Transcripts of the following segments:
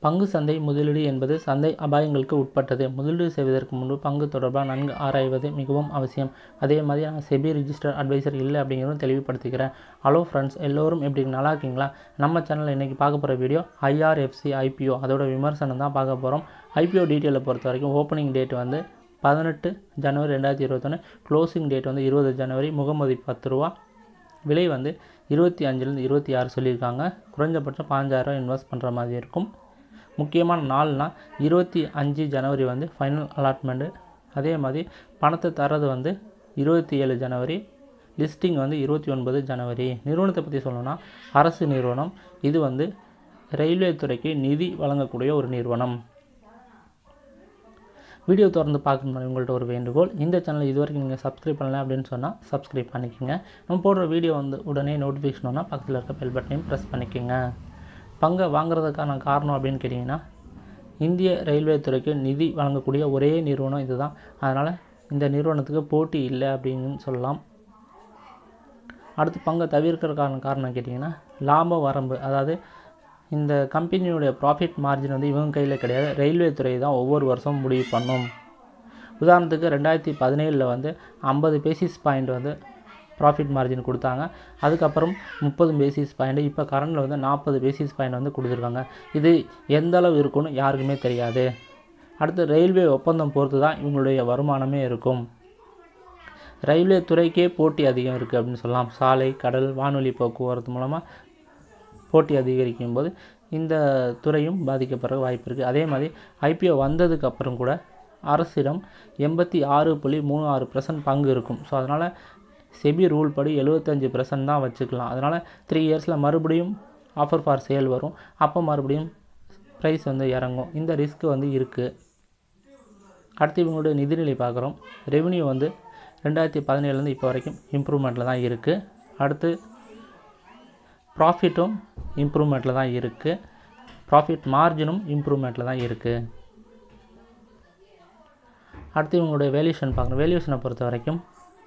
பங்கு சந்தை முதலீடு என்பது சந்தை அபாயங்களுக்கு உட்பட்டது முதலீடு செய்வதற்கு முன்பு பங்கு தொடர்பாக நன்கு ஆராய்வது மிகவும் அவசியம் அதே மாதிரி நான் செபி ரிஜிஸ்டர் அட்வைசர் இல்லை அப்படிங்கிறதும் தெளிவுபடுத்திக்கிறேன் ஹலோ ஃப்ரெண்ட்ஸ் எல்லோரும் எப்படி நல்லா இருக்கீங்களா நம்ம சேனலில் இன்றைக்கி பார்க்க போகிற வீடியோ ஐஆர்எஃப்சி ஐபிஓ அதோட விமர்சனம் தான் பார்க்க போகிறோம் ஐபிஓ டீட்டெயிலை பொறுத்த வரைக்கும் ஓப்பனிங் டேட் வந்து பதினெட்டு ஜனவரி ரெண்டாயிரத்தி இருபத்தொன்று க்ளோசிங் டேட் வந்து இருபது ஜனவரி முகமதி பத்து ரூபா விலை வந்து இருபத்தி அஞ்சுலேருந்து இருபத்தி ஆறு சொல்லியிருக்காங்க குறைஞ்சபட்சம் பாஞ்சாயிரம் இன்வெஸ்ட் பண்ணுற மாதிரி இருக்கும் முக்கியமான நாள்னா இருபத்தி அஞ்சு ஜனவரி வந்து ஃபைனல் அலாட்மெண்ட்டு அதே மாதிரி பணத்தை தர்றது வந்து இருபத்தி ஏழு ஜனவரி லிஸ்டிங் வந்து இருபத்தி ஒன்பது ஜனவரி நிறுவனத்தை பற்றி சொல்லணும்னா அரசு நிறுவனம் இது வந்து ரயில்வே துறைக்கு நிதி வழங்கக்கூடிய ஒரு நிறுவனம் வீடியோ திறந்து பார்க்கணும் உங்கள்கிட்ட ஒரு வேண்டுகோள் இந்த சேனல் இது வரைக்கும் நீங்கள் சப்ஸ்கிரைப் பண்ணல அப்படின்னு சொன்னால் சப்ஸ்கிரைப் பண்ணிக்கோங்க நம்ம போடுற வீடியோ வந்து உடனே நோட்டிஃபிகேஷன் வந்தால் பக்கத்தில் இருக்க பெல் பட்டனையும் ப்ரெஸ் பண்ணிக்கோங்க பங்கை வாங்குறதுக்கான காரணம் அப்படின்னு கேட்டிங்கன்னா இந்திய ரயில்வே துறைக்கு நிதி வழங்கக்கூடிய ஒரே நிறுவனம் இதுதான் அதனால் இந்த நிறுவனத்துக்கு போட்டி இல்லை அப்படின்னு சொல்லலாம் அடுத்து பங்கை தவிர்க்கிறதுக்கான காரணம் கேட்டிங்கன்னா லாப வரம்பு அதாவது இந்த கம்பெனியுடைய ப்ராஃபிட் மார்ஜின் வந்து இவங்க கையில் கிடையாது ரயில்வே துறை தான் ஒவ்வொரு வருஷமும் முடிவு பண்ணும் உதாரணத்துக்கு ரெண்டாயிரத்தி பதினேழில் வந்து ஐம்பது பேசிஸ் பாயிண்ட் வந்து ப்ராஃபிட் மார்ஜின் கொடுத்தாங்க அதுக்கப்புறம் முப்பது பேசிஸ் பாயிண்ட் இப்போ கரண்டில் வந்து நாற்பது பேசிஸ் பாயிண்ட் வந்து கொடுத்துருக்காங்க இது எந்த அளவு இருக்குன்னு யாருக்குமே தெரியாது அடுத்து ரயில்வே ஒப்பந்தம் பொறுத்து தான் இவங்களுடைய வருமானமே இருக்கும் ரயில்வே துறைக்கே போட்டி அதிகம் இருக்குது அப்படின்னு சொல்லலாம் சாலை கடல் வானொலி போக்குவரத்து மூலமாக போட்டி அதிகரிக்கும் போது இந்த துறையும் பாதிக்கப்படுற வாய்ப்பு இருக்குது அதே மாதிரி ஐபிஓ வந்ததுக்கு அப்புறம் கூட அரசிடம் எண்பத்தி ஆறு புள்ளி மூணு ஆறு பர்சன்ட் பங்கு இருக்கும் ஸோ அதனால் செபி ரூல் படி எழுபத்தஞ்சு பர்சன்ட் தான் வச்சுக்கலாம் அதனால் த்ரீ இயர்ஸில் மறுபடியும் ஆஃபர் ஃபார் சேல் வரும் அப்போ மறுபடியும் ப்ரைஸ் வந்து இறங்கும் இந்த ரிஸ்க் வந்து இருக்குது அடுத்து இவங்களுடைய நிதிநிலை பார்க்குறோம் ரெவென்யூ வந்து ரெண்டாயிரத்தி பதினேழுலேருந்து இப்போ வரைக்கும் இம்ப்ரூவ்மெண்ட்டில் தான் இருக்குது அடுத்து ப்ராஃபிட்டும் இம்ப்ரூவ்மெண்ட்டில் தான் இருக்குது ப்ராஃபிட் மார்ஜினும் இம்ப்ரூவ்மெண்ட்டில் தான் இருக்குது அடுத்து இவங்களுடைய வேல்யூஷன் பார்க்குறோம் வேல்யூஷனை பொறுத்த வரைக்கும்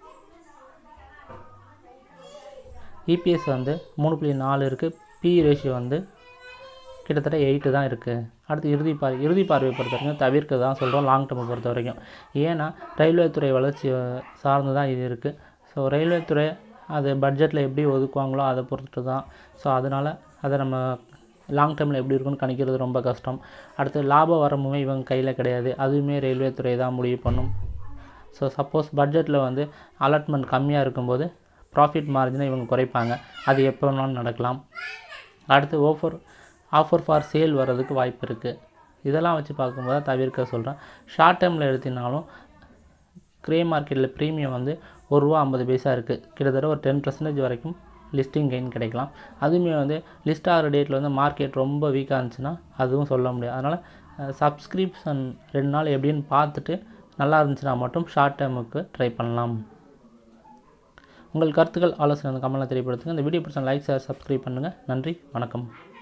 இபிஎஸ் வந்து மூணு புள்ளி நாலு இருக்குது பி ரேஷியோ வந்து கிட்டத்தட்ட எயிட்டு தான் இருக்குது அடுத்து இறுதி பார்வை இறுதி பார்வையை பொறுத்த வரைக்கும் தவிர்க்க தான் சொல்கிறோம் லாங் டேர்மை பொறுத்த வரைக்கும் ஏன்னா ரயில்வே துறை வளர்ச்சி சார்ந்து தான் இது இருக்குது ஸோ ரயில்வே துறை அது பட்ஜெட்டில் எப்படி ஒதுக்குவாங்களோ அதை பொறுத்து தான் ஸோ அதனால் அதை நம்ம லாங் டேர்மில் எப்படி இருக்குன்னு கணிக்கிறது ரொம்ப கஷ்டம் அடுத்து லாப வரம்புமே இவங்க கையில் கிடையாது அதுவுமே ரயில்வே துறை தான் முடிவு பண்ணும் ஸோ சப்போஸ் பட்ஜெட்டில் வந்து அலாட்மெண்ட் கம்மியாக இருக்கும்போது ப்ராஃபிட் மார்ஜினை இவங்க குறைப்பாங்க அது எப்போ வேணாலும் நடக்கலாம் அடுத்து ஓஃபர் ஆஃபர் ஃபார் சேல் வர்றதுக்கு வாய்ப்பு இருக்குது இதெல்லாம் வச்சு பார்க்கும்போது தான் தவிர்க்க சொல்கிறேன் ஷார்ட் டேர்மில் எடுத்தினாலும் க்ரே மார்க்கெட்டில் ப்ரீமியம் வந்து ஒரு ரூபா ஐம்பது பைசா இருக்குது கிட்டத்தட்ட ஒரு டென் பர்சன்டேஜ் வரைக்கும் லிஸ்டிங் கெயின் கிடைக்கலாம் அதுவுமே வந்து லிஸ்ட் ஆகிற டேட்டில் வந்து மார்க்கெட் ரொம்ப வீக்காக இருந்துச்சுன்னா அதுவும் சொல்ல முடியாது அதனால் சப்ஸ்கிரிப்ஷன் ரெண்டு நாள் எப்படின்னு பார்த்துட்டு நல்லா இருந்துச்சுன்னா மட்டும் ஷார்ட் டேர்முக்கு ட்ரை பண்ணலாம் உங்கள் கருத்துக்கள் ஆலோசனை அந்த கமெண்ட்டில் தெரியப்படுத்துங்க இந்த வீடியோ பிடிச்ச லைக் ஷேர் சப்ஸ்கிரைப் பண்ணுங்கள் நன்றி வணக்கம்